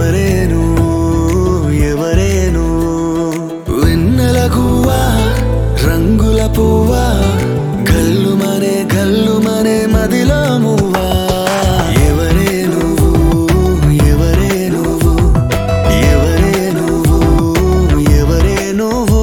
ఎవరేను ఎవరేను వెన్నెల గువ్వా రంగుల పువ్వా గల్లుమనే గల్లుమనే మదిలో మువ్వా ఎవరే నువ్వు ఎవరే నువ్వు ఎవరే నువ్వు ఎవరే నువ్వు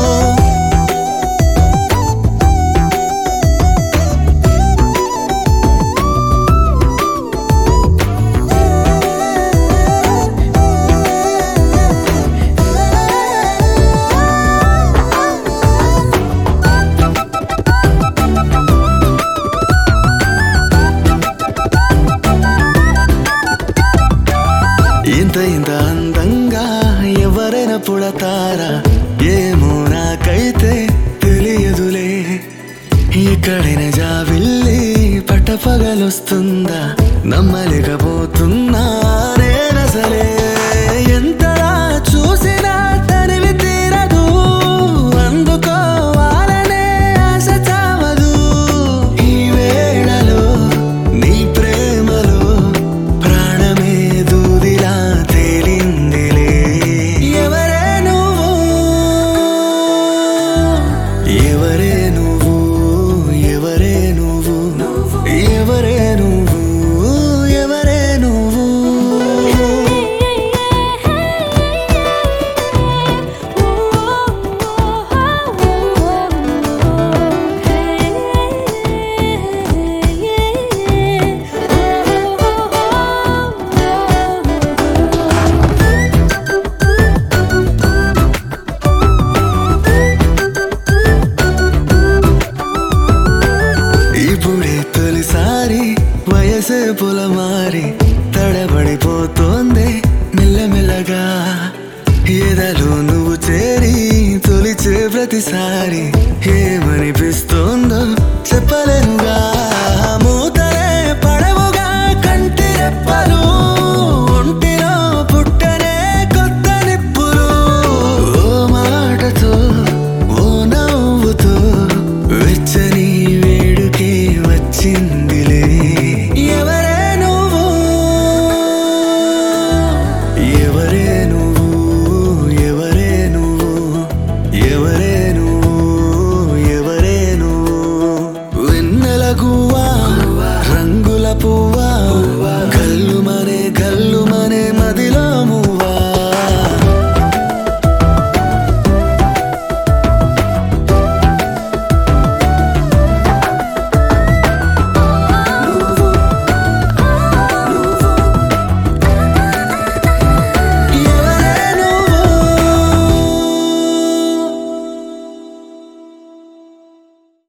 ఇంత ఇంత అందంగా ఎవరైనా పుడతారా ఏమో నాకైతే తెలియదులే ఎక్కడైనా జాబిల్లి పట్టపగలొస్తుందా నమ్మలేకపోతున్నా నేనసలే ఎంతలా చూసినా తనివి తీరదు అందుకోవాలనే ఆశ చావదు ఈ వేళలో నీ ప్రేమలో ప్రాణమే దూదిలా తేలిందిలే ఎవరే నువ్వు ఎవరే నువ్వు ఎవరే నువ్వు ఎవరే నువ్వు ఎవరే నువ్వు ఇప్పుడే తొలిసారి వయసే పొలమారి తడబడిపోతోంది మెల్లమెల్లగా ఎదలో నువ్వు చేరి తొలిచే ప్రతిసారి ఏమనిపిస్తోందో చెప్పలేనుగా